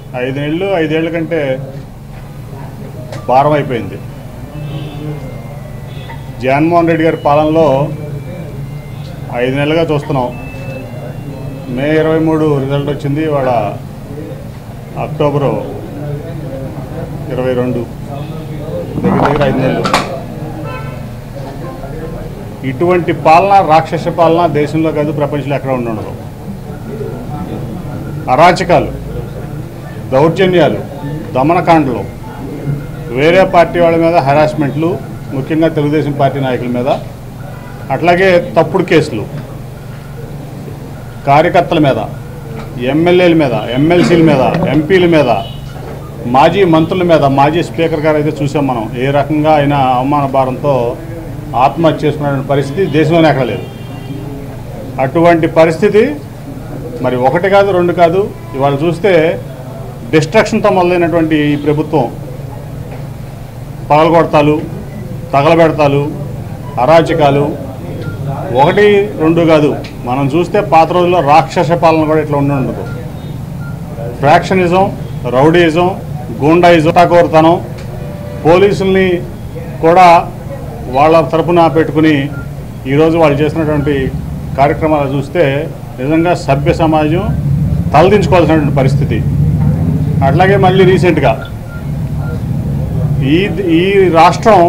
ఐదు నెలలు ఐదేళ్ల కంటే భారం అయిపోయింది జగన్మోహన్ రెడ్డి గారి పాలనలో ఐదు నెలలుగా చూస్తున్నాం మే ఇరవై మూడు రిజల్ట్ వచ్చింది వాళ్ళ అక్టోబరు ఇరవై రెండు దగ్గర దగ్గర ఐదు నెలలు ఇటువంటి పాలన రాక్షస పాలన దేశంలో కాదు ప్రపంచంలో ఎక్కడ ఉండి ఉండదు అరాచకాలు దౌర్జన్యాలు దమనకాండలు వేరే పార్టీ వాళ్ళ మీద హెరాస్మెంట్లు ముఖ్యంగా తెలుగుదేశం పార్టీ నాయకుల మీద అట్లాగే తప్పుడు కేసులు కార్యకర్తల మీద ఎమ్మెల్యేల మీద ఎమ్మెల్సీల మీద ఎంపీల మీద మాజీ మంత్రుల మీద మాజీ స్పీకర్ గారు అయితే చూసాం మనం ఏ రకంగా ఆయన అవమాన భారంతో ఆత్మహత్య చేసుకున్న పరిస్థితి దేశంలోనే ఎక్కడ లేదు అటువంటి పరిస్థితి మరి ఒకటి కాదు రెండు కాదు ఇవాళ చూస్తే డిస్ట్రక్షన్తో మొదలైనటువంటి ఈ ప్రభుత్వం పగలగొడతాలు తగలబెడతాలు అరాచకాలు ఒకటి రెండు కాదు మనం చూస్తే పాత రోజుల్లో రాక్షస పాలన కూడా ఇట్లా ఉండి ఉండదు ఫ్రాక్షనిజం రౌడీయిజం గూండాయిజం కోరుతనం పోలీసుల్ని కూడా వాళ్ళ తరపున పెట్టుకుని ఈరోజు వాళ్ళు చేసినటువంటి కార్యక్రమాలు చూస్తే నిజంగా సభ్య సమాజం తలదించుకోవాల్సినటువంటి పరిస్థితి అట్లాగే మళ్ళీ రీసెంట్గా ఈ ఈ రాష్ట్రం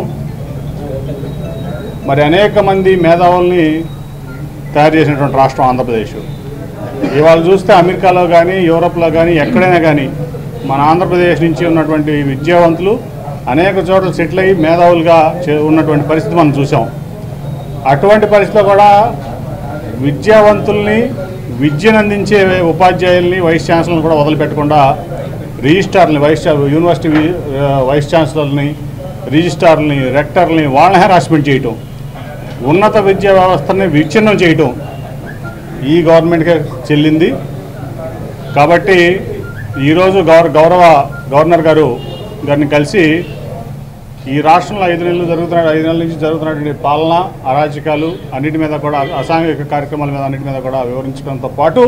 మరి అనేక మంది మేధావుల్ని తయారు చేసినటువంటి రాష్ట్రం ఆంధ్రప్రదేశ్ ఇవాళ చూస్తే అమెరికాలో కానీ యూరోప్లో కానీ ఎక్కడైనా కానీ మన ఆంధ్రప్రదేశ్ నుంచి ఉన్నటువంటి విద్యావంతులు అనేక చోట్ల సెటిల్ అయ్యి మేధావులుగా చే- ఉన్నటువంటి పరిస్థితి మనం చూసాం అటువంటి పరిస్థితిలో కూడా విద్యావంతుల్ని విద్యను అందించే ఉపాధ్యాయుల్ని వైస్ ఛాన్సలర్ని కూడా వదిలిపెట్టకుండా రిజిస్ట్రార్ని వైస్ ఛా- యూనివర్సిటీ వి- ఆ, వైస్ ఛాన్సలర్ని రిజిస్ట్రార్ని రెక్టర్ని వాళ్ళని హెరాస్మెంట్ చేయటం ఉన్నత విద్యా వ్యవస్థని విచ్ఛిన్నం చేయటం ఈ గవర్నమెంట్కే చెల్లింది కాబట్టి ఈరోజు గౌర గౌరవ గవర్నర్ గారు గారిని కలిసి ఈ రాష్ట్రంలో ఐదు నెలలు జరుగుతున్న ఐదు నెలల నుంచి జరుగుతున్నటువంటి పాలన అరాచకాలు అన్నిటి మీద కూడా అసాంఘిక కార్యక్రమాల మీద అన్నిటి మీద కూడా వివరించడంతో పాటు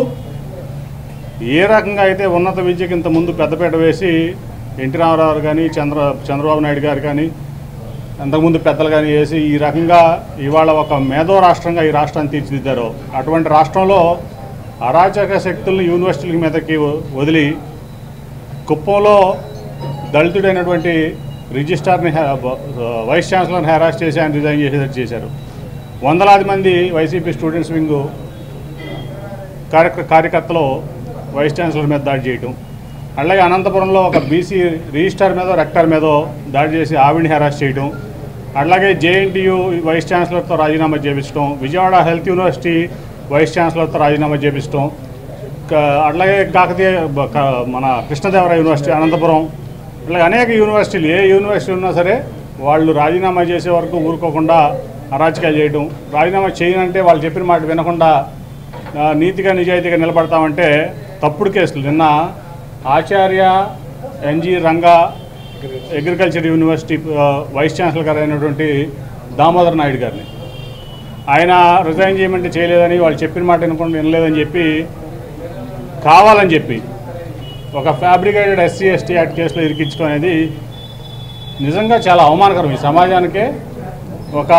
ఏ రకంగా అయితే ఉన్నత విద్యకి ఇంత ముందు పెద్దపీట వేసి ఎన్టీ రామారావు కానీ చంద్ర చంద్రబాబు నాయుడు గారు కానీ అంతకుముందు పెద్దలు కానీ వేసి ఈ రకంగా ఇవాళ ఒక మేధో రాష్ట్రంగా ఈ రాష్ట్రాన్ని తీర్చిదిద్దారు అటువంటి రాష్ట్రంలో అరాచక శక్తుల్ని యూనివర్సిటీల మీదకి వదిలి కుప్పంలో దళితుడైనటువంటి రిజిస్ట్రార్ని హె- వైస్ ఛాన్సలర్ని హెరాస్ చేసి ఆయన రిజైన్ చేసేటట్టు చేశారు వందలాది మంది వైసీపీ స్టూడెంట్స్ వింగ్ కార్యక కార్యకర్తలు వైస్ ఛాన్సలర్ మీద దాడి చేయటం అలాగే అనంతపురంలో ఒక బీసీ రిజిస్టార్ మీద రెక్టర్ మీద దాడి చేసి ఆవిడని హెరాస్ చేయటం అట్లాగే జేఎన్టీయు వైస్ ఛాన్సలర్తో రాజీనామా చేపించడం విజయవాడ హెల్త్ యూనివర్సిటీ వైస్ ఛాన్సలర్తో రాజీనామా చేపించడం క- అట్లాగే కాకతీయ బ- క- మన కృష్ణదేవరాయ యూనివర్సిటీ అనంతపురం ఇట్లాగే అనేక యూనివర్సిటీలు ఏ యూనివర్సిటీ ఉన్నా సరే వాళ్ళు రాజీనామా చేసే వరకు ఊరుకోకుండా అరాచకాలు చేయడం రాజీనామా చేయనంటే వాళ్ళు చెప్పిన మాట వినకుండా ఆ, నీతిగా నిజాయితీగా నిలబడతామంటే తప్పుడు కేసులు నిన్న Acharya N G Ranga agriculture university ఆ, వైస్ ఛాన్సలర్ గారు అయినటువంటి దామోదర్ నాయుడు గారిని ఆయన రిజైన్ చేయమంటే చేయలేదని వాళ్ళు చెప్పిన మాట వినకుండా వినలేదని చెప్పి కావాలని చెప్పి ఒక ఫ్యాబ్రికేటెడ్ ఎస్సీ ఎస్టీ యాక్ట్ కేసులో ఇరికించడం అనేది నిజంగా చాలా అవమానకరం ఈ సమాజానికే ఒక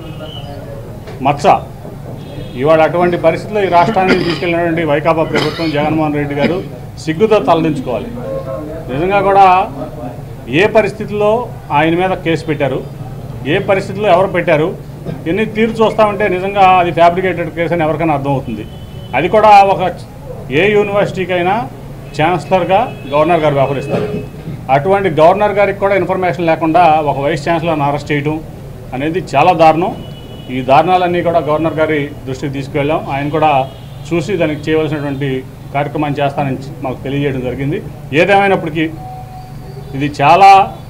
మచ్చ ఇవాళ అటువంటి పరిస్థితుల్లో ఈ రాష్ట్రానికి తీసుకెళ్ళినటువంటి వైకాపా ప్రభుత్వం జగన్మోహన్ రెడ్డి గారు సిగ్గుతో తలదించుకోవాలి నిజంగా కూడా ఏ పరిస్థితుల్లో ఆయన మీద కేసు పెట్టారు ఏ పరిస్థితుల్లో ఎవరు పెట్టారు ఎన్ని తీర్పు చూస్తామంటే నిజంగా అది ఫ్యాబ్రికేటెడ్ కేసు అని ఎవరికైనా అర్థమవుతుంది అది కూడా ఒక ఏ యూనివర్సిటీకైనా ఛాన్సలర్గా గవర్నర్ గారు వ్యవహరిస్తారు అటువంటి గవర్నర్ గారికి కూడా ఇన్ఫర్మేషన్ లేకుండా ఒక వైస్ ఛాన్సలర్ని అరెస్ట్ చేయడం అనేది చాలా దారుణం ఈ దారుణాలన్నీ కూడా గవర్నర్ గారి దృష్టికి తీసుకువెళ్ళాం ఆయన కూడా చూసి దానికి చేయవలసినటువంటి కార్యక్రమాన్ని చేస్తానని మాకు తెలియజేయడం జరిగింది ఏదేమైనప్పటికీ ఇది చాలా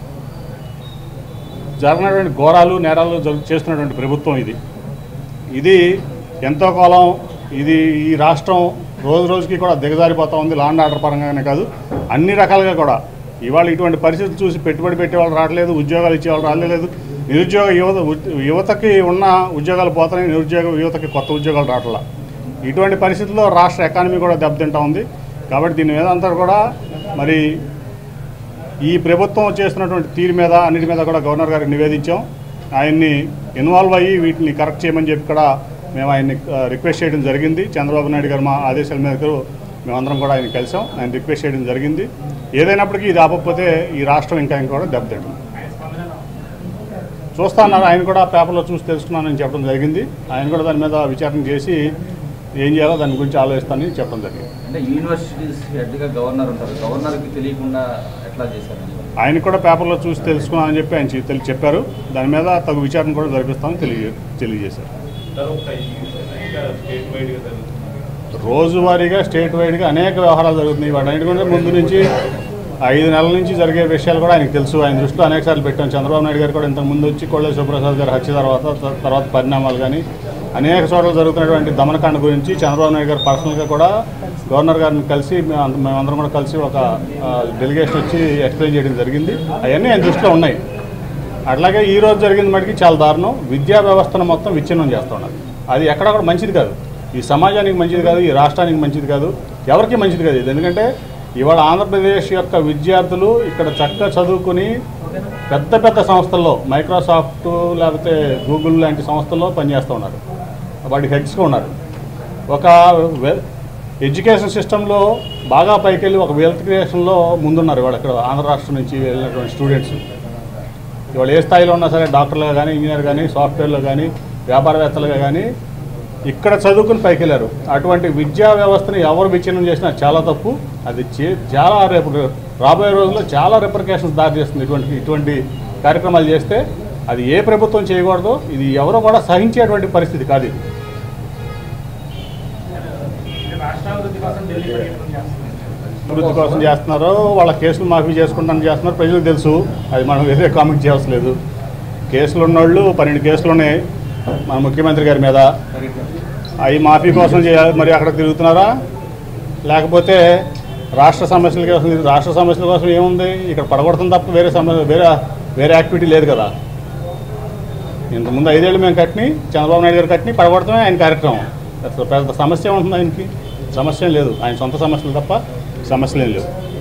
జరిగినటువంటి ఘోరాలు నేరాలు జరుగు చేస్తున్నటువంటి ప్రభుత్వం ఇది ఇది ఎంతో కాలం ఇది ఈ రాష్ట్రం రోజు రోజుకి కూడా దిగజారిపోతూ ఉంది లాండ్ ఆర్డర్ పరంగానే కాదు అన్ని రకాలుగా కూడా ఇవాళ ఇటువంటి పరిస్థితులు చూసి పెట్టుబడి పెట్టే వాళ్ళు రావట్లేదు ఉద్యోగాలు ఇచ్చే వాళ్ళు రాలేదు నిరుద్యోగ యువత ఉ- యువతకి ఉన్న ఉద్యోగాలు పోతున్నాయి నిరుద్యోగ యువతకి కొత్త ఉద్యోగాలు రావట్లా ఇటువంటి పరిస్థితుల్లో రాష్ట్ర ఎకానమీ కూడా దెబ్బతింటా ఉంది కాబట్టి దీని మీద అంతా కూడా మరి ఈ ప్రభుత్వం చేస్తున్నటువంటి తీరు మీద అన్నిటి మీద కూడా గవర్నర్ గారికి నివేదించాం ఆయన్ని ఇన్వాల్వ్ అయ్యి వీటిని కరెక్ట్ చేయమని చెప్పి కూడా మేము ఆయన్ని ఆ, రిక్వెస్ట్ చేయడం జరిగింది చంద్రబాబు నాయుడు గారు మా ఆదేశాల మేరకు మేమందరం కూడా ఆయన కలిసాం ఆయన రిక్వెస్ట్ చేయడం జరిగింది ఏదైనప్పటికీ ఇది ఆపకపోతే ఈ రాష్ట్రం ఇంకా ఇంకా కూడా దెబ్బతింటుంది చూస్తా అన్నారు ఆయన కూడా పేపర్లో చూసి తెలుసుకున్నానని చెప్పడం జరిగింది ఆయన కూడా దాని మీద విచారణ చేసి ఏం చేయాలో దాని గురించి ఆలోచిస్తానని చెప్పడం జరిగింది అంటే యూనివర్సిటీస్ హెడ్గా గవర్నర్ ఉంటారు గవర్నర్కి తెలియకుండా ఎట్లా చేశారు ఆయన కూడా పేపర్లో చూసి తెలుసుకున్నానని చెప్పి ఆయన చె- తెలి- చెప్పారు దాని మీద తగు విచారణ కూడా జరిపిస్తామని తెలియ తెలియజేశారు రోజువారీగా స్టేట్ వైడ్గా అనేక వ్యవహారాలు జరుగుతున్నాయి వాటి కూడా ముందు నుంచి ఐదు నెలల నుంచి జరిగే విషయాలు కూడా ఆయనకు తెలుసు ఆయన దృష్టిలో అనేక సార్లు పెట్టాం చంద్రబాబు నాయుడు గారు కూడా ఇంతకు ముందు వచ్చి కొళ్ళ శివప్రసాద్ గారు హత్య తర్వాత త- తర్వాత పరిణామాలు కానీ అనేక చోట్ల జరుగుతున్నటువంటి దమనకాండ గురించి చంద్రబాబు నాయుడు గారు పర్సనల్గా కూడా గవర్నర్ గారిని కలిసి మేము అంద- మేమందరం కూడా కలిసి ఒక డెలిగేషన్ వచ్చి ఎక్స్ప్లెయిన్ చేయడం జరిగింది అవన్నీ ఆయన దృష్టిలో ఉన్నాయి అట్లాగే ఈ రోజు జరిగింది మటుకి చాలా దారుణం విద్యా వ్యవస్థను మొత్తం విచ్ఛిన్నం చేస్తున్నారు అది ఎక్కడ కూడా మంచిది కాదు ఈ సమాజానికి మంచిది కాదు ఈ రాష్ట్రానికి మంచిది కాదు ఎవరికి మంచిది కాదు ఇది ఎందుకంటే ఇవాళ ఆంధ్రప్రదేశ్ యొక్క విద్యార్థులు ఇక్కడ చక్కగా చదువుకుని పెద్ద పెద్ద సంస్థల్లో మైక్రోసాఫ్ట్ లేకపోతే గూగుల్ లాంటి సంస్థల్లో పనిచేస్తూ ఉన్నారు వాటికి హెడ్స్గా ఉన్నారు ఒక వె- ఎడ్యుకేషన్ సిస్టంలో బాగా పైకెళ్ళి ఒక వెల్త్ క్రియేషన్లో ముందున్నారు ఇవాళ ఇక్కడ ఆంధ్ర రాష్ట్రం నుంచి వెళ్ళినటువంటి స్టూడెంట్స్ ఇవాళ ఏ స్థాయిలో ఉన్నా సరే డాక్టర్లుగా కానీ ఇంజనీర్ కానీ సాఫ్ట్వేర్లో కానీ వ్యాపారవేత్తలుగా కానీ ఇక్కడ చదువుకుని పైకి వెళ్ళారు అటువంటి విద్యా వ్యవస్థని ఎవరు విచ్ఛిన్నం చేసినా చాలా తప్పు అది చే చాలా రేపు రాబోయే రోజుల్లో చాలా రిప్రికేషన్స్ దారి చేస్తుంది ఇటువంటి ఇటువంటి కార్యక్రమాలు చేస్తే అది ఏ ప్రభుత్వం చేయకూడదు ఇది ఎవరు కూడా సహించేటువంటి పరిస్థితి కాదు ఇది అభివృద్ధి కోసం చేస్తున్నారు వాళ్ళ కేసులు మాఫీ చేసుకుంటాను చేస్తున్నారు ప్రజలకు తెలుసు అది మనం వేరే కామెంట్ చేయవసలేదు కేసులు ఉన్నోళ్ళు పన్నెండు కేసులు ఉన్నాయి మన ముఖ్యమంత్రి గారి మీద అవి మాఫీ కోసం చేయాలి మరి అక్కడ తిరుగుతున్నారా లేకపోతే రాష్ట్ర సమస్యల కోసం రాష్ట్ర సమస్యల కోసం ఏముంది ఇక్కడ పడగొడుతుంది తప్ప వేరే సమస్య వేరే వేరే యాక్టివిటీ లేదు కదా ఇంతకుముందు ఐదేళ్ళు మేము కట్టిని చంద్రబాబు నాయుడు గారు కట్టిని పడగొడతామే ఆయన కార్యక్రమం అసలు పెద్ద సమస్య ఏముంటుంది ఆయనకి సమస్య ఏం లేదు ఆయన సొంత సమస్యలు తప్ప సమస్యలు ఏం లేవు